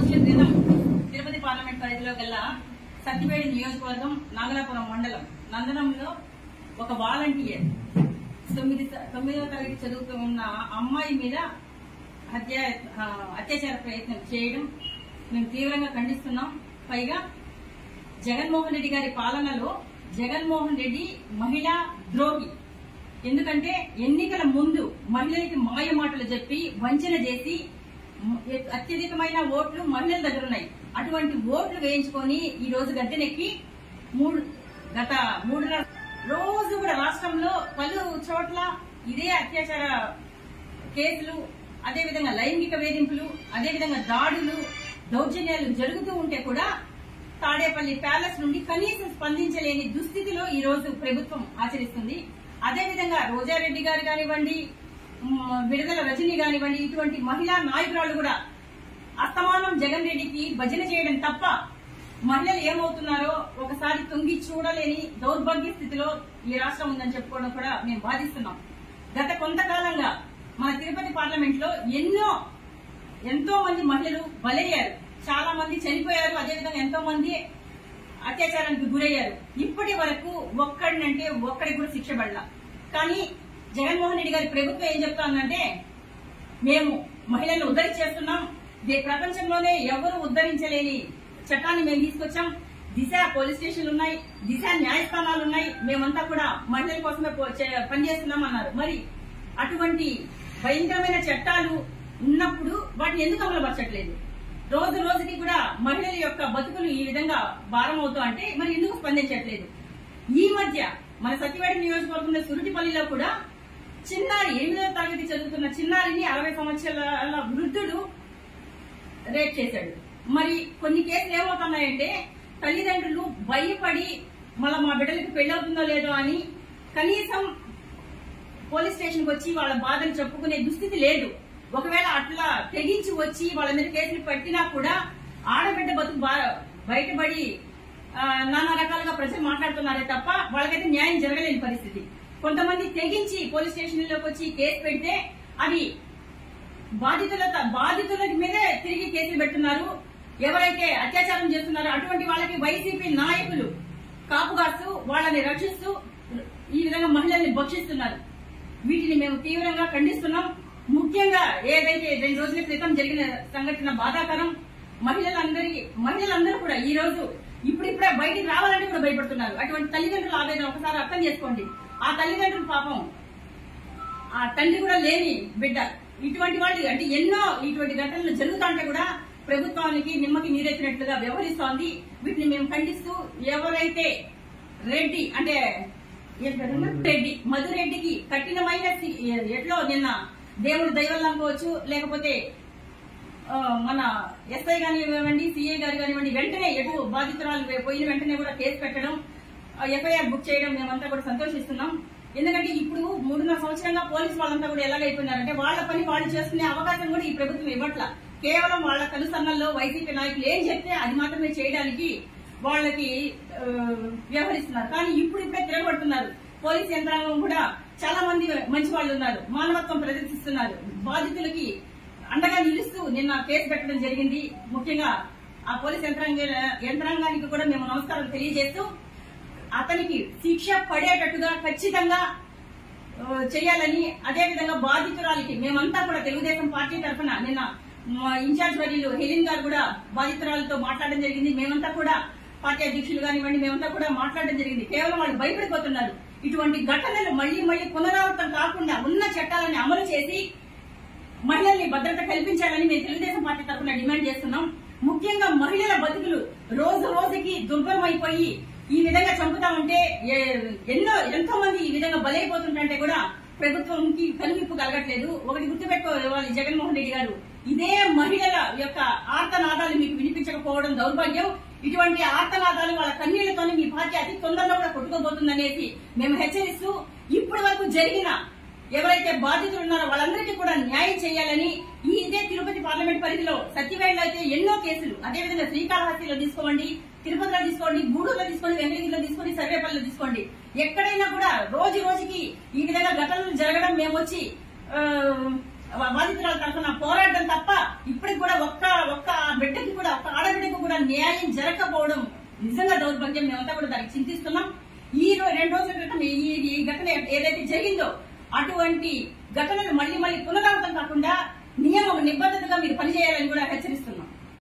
రోజుల క్రితం తిరుపతి పార్లమెంట్ పరిధిలో గల్లా సత్యవేడి నియోజకవర్గం నాగలాపురం మండలం నందనంలో ఒక వాలంటీర్ తొమ్మిది తొమ్మిదవ తరగతి చదువుతున్న అమ్మాయి మీద హత్య ఆ, అత్యాచార ప్రయత్నం చేయడం మేము తీవ్రంగా ఖండిస్తున్నాం పైగా జగన్మోహన్ రెడ్డి గారి పాలనలో జగన్మోహన్ రెడ్డి మహిళా ద్రోహి ఎందుకంటే ఎన్నికల ముందు మహిళలకి మాయ మాటలు చెప్పి వంచన చేసి మ- అత్యధికమైన ఓట్లు మహిళల దగ్గర ఉన్నాయి అటువంటి ఓట్లు వేయించుకొని ఈ రోజు గద్దెనెక్కి మూడు గత మూడు రోజు కూడా రాష్ట్రంలో పలు చోట్ల ఇదే అత్యాచార కేసులు అదేవిధంగా లైంగిక వేధింపులు అదేవిధంగా దాడులు దౌర్జన్యాలు జరుగుతూ ఉంటే కూడా తాడేపల్లి ప్యాలెస్ నుండి కనీసం స్పందించలేని దుస్థితిలో ఈ రోజు ప్రభుత్వం ఆచరిస్తుంది అదేవిధంగా రోజారెడ్డి గారు కానివ్వండి మ్, విడుదల రజని కానివ్వండి ఇటువంటి మహిళా నాయకురాలు కూడా అస్తమానం జగన్ రెడ్డికి భజన చేయడం తప్ప మహిళలు ఏమవుతున్నారో ఒకసారి తొంగి చూడలేని దౌర్భాగ్య స్థితిలో ఈ రాష్ట్రం ఉందని చెప్పుకోవడం కూడా మేము బాధిస్తున్నాం గత కొంతకాలంగా మన తిరుపతి పార్లమెంట్ లో ఎన్నో ఎంతో మంది మహిళలు బలయ్యారు చాలా మంది చనిపోయారు అదేవిధంగా ఎంతో మంది అత్యాచారానికి గురయ్యారు ఇప్పటి వరకు ఒక్కడినంటే ఒక్కడికి కూడా శిక్ష పడలా కానీ జగన్మోహన్ రెడ్డి గారి ప్రభుత్వం ఏం చెప్తోందంటే మేము మహిళలను ఉద్ధరి చేస్తున్నాం దే- ప్రపంచంలోనే ఎవరు ఉద్ధరించలేని చట్టాన్ని మేము తీసుకొచ్చాం దిశ పోలీస్ స్టేషన్లు ఉన్నాయి దిశ న్యాయస్థానాలు ఉన్నాయి మేమంతా కూడా మహిళల కోసమే పో- చే- పనిచేస్తున్నాం అన్నారు మరి అటువంటి భయంకరమైన చట్టాలు ఉన్నప్పుడు వాటిని ఎందుకు అమలుపరచట్లేదు రోజు రోజుకి కూడా మహిళల యొక్క బతుకులు ఈ విధంగా భారం అవుతూ అంటే మరి ఎందుకు స్పందించట్లేదు ఈ మధ్య మన సత్యవేడ నియోజకవర్గంలో సురుటిపల్లిలో కూడా చిన్నారి ఎనిమిదవ తరగతి చదువుతున్న చిన్నారిని అరవై సంవత్సరాల వృద్ధుడు రేప్ చేశాడు మరి కొన్ని కేసులు ఏమవుతున్నాయంటే తల్లిదండ్రులు భయపడి మళ్ళా మా బిడ్డలకి పెళ్ళవుతుందో లేదో అని కనీసం పోలీస్ స్టేషన్ కి వచ్చి వాళ్ళ బాధలు చెప్పుకునే దుస్థితి లేదు ఒకవేళ అట్లా తెగించి వచ్చి వాళ్ళ మీద కేసులు పెట్టినా కూడా ఆడబిడ్డ బతుకు బా- బయటపడి ఆ, నానా రకాలుగా ప్రజలు మాట్లాడుతున్నారే తప్ప వాళ్ళకైతే న్యాయం జరగలేని పరిస్థితి కొంతమంది తెగించి పోలీస్ స్టేషన్లోకి వచ్చి కేసు పెడితే అది బాధితుల బాధితుల మీదే తిరిగి కేసులు పెడుతున్నారు ఎవరైతే అత్యాచారం చేస్తున్నారో అటువంటి వాళ్ళకి వైసీపీ నాయకులు కాపుగాస్తూ వాళ్ళని రక్షిస్తూ ఈ విధంగా మహిళల్ని భక్షిస్తున్నారు వీటిని మేము తీవ్రంగా ఖండిస్తున్నాం ముఖ్యంగా ఏదైతే రెండు రోజుల క్రితం జరిగిన సంఘటన బాధాకరం మహిళలందరి మహిళలందరూ కూడా ఈ రోజు ఇప్పుడిప్పుడే బయటికి రావాలంటే కూడా భయపడుతున్నారు అటువంటి తల్లిదండ్రుల ఆవేదన ఒకసారి అర్థం చేసుకోండి ఆ తల్లిదండ్రులు పాపం ఆ తండ్రి కూడా లేని బిడ్డ ఇటువంటి వాళ్ళు అంటే ఎన్నో ఇటువంటి ఘటనలు జరుగుతుంటే కూడా ప్రభుత్వానికి నిమ్మకి నీరెత్తినట్లుగా వ్యవహరిస్తోంది వీటిని మేము ఖండిస్తూ ఎవరైతే రెడ్డి అంటే ఏం పేరన్నా? రెడ్డి మధురెడ్డికి కఠినమైన సి- ఎట్లో నిన్న దేవుడు దైవల్ అనుకోవచ్చు లేకపోతే ఆ, మన ఎస్ఐ కానివ్వండి సిఐ గారు కానివ్వండి వెంటనే ఎటు బాధితురాలు పోయిన వెంటనే కూడా కేసు పెట్టడం ఎఫ్ఐఆర్ బుక్ చేయడం మేమంతా కూడా సంతోషిస్తున్నాం ఎందుకంటే ఇప్పుడు మూడున్నర సంవత్సరంగా పోలీసు వాళ్ళంతా కూడా ఎలాగైపోయినారంటే వాళ్ళ పని వాళ్ళు చేసుకునే అవకాశం కూడా ఈ ప్రభుత్వం ఇవ్వట్ల కేవలం వాళ్ళ కనుసన్నల్లో వైసీపీ నాయకులు ఏం చెప్తే అది మాత్రమే చేయడానికి వాళ్ళకి ఆ, వ్యవహరిస్తున్నారు కానీ ఇప్పుడు ఇప్పుడే తిరగబడుతున్నారు పోలీస్ యంత్రాంగం కూడా చాలా మంది మంచి వాళ్ళు ఉన్నారు మానవత్వం ప్రదర్శిస్తున్నారు బాధితులకి అండగా నిలుస్తూ నిన్న కేసు పెట్టడం జరిగింది ముఖ్యంగా ఆ పోలీస్ యంత్రాంగ యంత్రాంగానికి కూడా మేము నమస్కారం తెలియజేస్తూ అతనికి శిక్ష పడేటట్టుగా ఖచ్చితంగా ఆ, చేయాలని అదేవిధంగా బాధితురాలికి మేమంతా కూడా తెలుగుదేశం పార్టీ తరఫున నిన్న మా ఇన్ఛార్జ్ వర్యులు హెలిన్ గారు కూడా బాధితురాలతో మాట్లాడడం జరిగింది మేమంతా కూడా పార్టీ అధ్యక్షులు కానివ్వండి మేమంతా కూడా మాట్లాడడం జరిగింది కేవలం వాళ్ళు భయపడిపోతున్నారు ఇటువంటి ఘటనలు మళ్లీ మళ్లీ పునరావృతం కాకుండా ఉన్న చట్టాలని అమలు చేసి మహిళల్ని భద్రత కల్పించాలని మేము తెలుగుదేశం పార్టీ తరఫున డిమాండ్ చేస్తున్నాం ముఖ్యంగా మహిళల బతుకులు రోజు రోజుకి దుర్భరం అయిపోయి ఈ విధంగా చంపుతా ఉంటే ఏ- ఎన్నో ఎంతో మంది ఈ విధంగా బలైపోతుంటే కూడా ప్రభుత్వంకి కనువిప్పు కలగట్లేదు ఒకటి గుర్తుపెట్టుకోవాలి జగన్మోహన్ రెడ్డి గారు ఇదే మహిళల యొక్క ఆర్తనాదాలు మీకు వినిపించకపోవడం దౌర్భాగ్యం ఇటువంటి ఆర్తనాదాలు వాళ్ళ కన్నీళ్లతోనే మీ పార్టీ అతి తొందరలో కూడా కొట్టుకోబోతుందనేసి మేము హెచ్చరిస్తూ ఇప్పటి వరకు జరిగిన ఎవరైతే బాధితులు ఉన్నారో వాళ్ళందరికీ కూడా న్యాయం చేయాలని ఈ ఇదే తిరుపతి పార్లమెంట్ పరిధిలో సత్యవేడలో అయితే ఎన్నో కేసులు అదేవిధంగా శ్రీకాళహస్తిలో తీసుకోండి తిరుపతిలో తీసుకోండి గూడూరులో తీసుకోండి వెంకటగిరిలో తీసుకోండి సర్వేపల్లిలో తీసుకోండి ఎక్కడైనా కూడా రోజు రోజుకి ఈ విధంగా ఘటనలు జరగడం మేము వచ్చి ఆ, బాధితురాల తరఫున పోరాడడం తప్ప ఇప్పటికి కూడా ఒక్క ఒక్క బిడ్డకి కూడా న్యాయం జరగకపోవడం నిజంగా దౌర్భాగ్యం మేమంతా కూడా దానికి చింతిస్తున్నాం ఈ రో- రెండు రోజుల క్రితం ఈ ఈ ఘటన ఏదైతే జరిగిందో అటువంటి ఘటనలు మళ్ళీ మళ్ళీ పునరావృతం కాకుండా నియమం నిబద్ధతగా మీరు పనిచేయాలని కూడా హెచ్చరిస్తున్నాం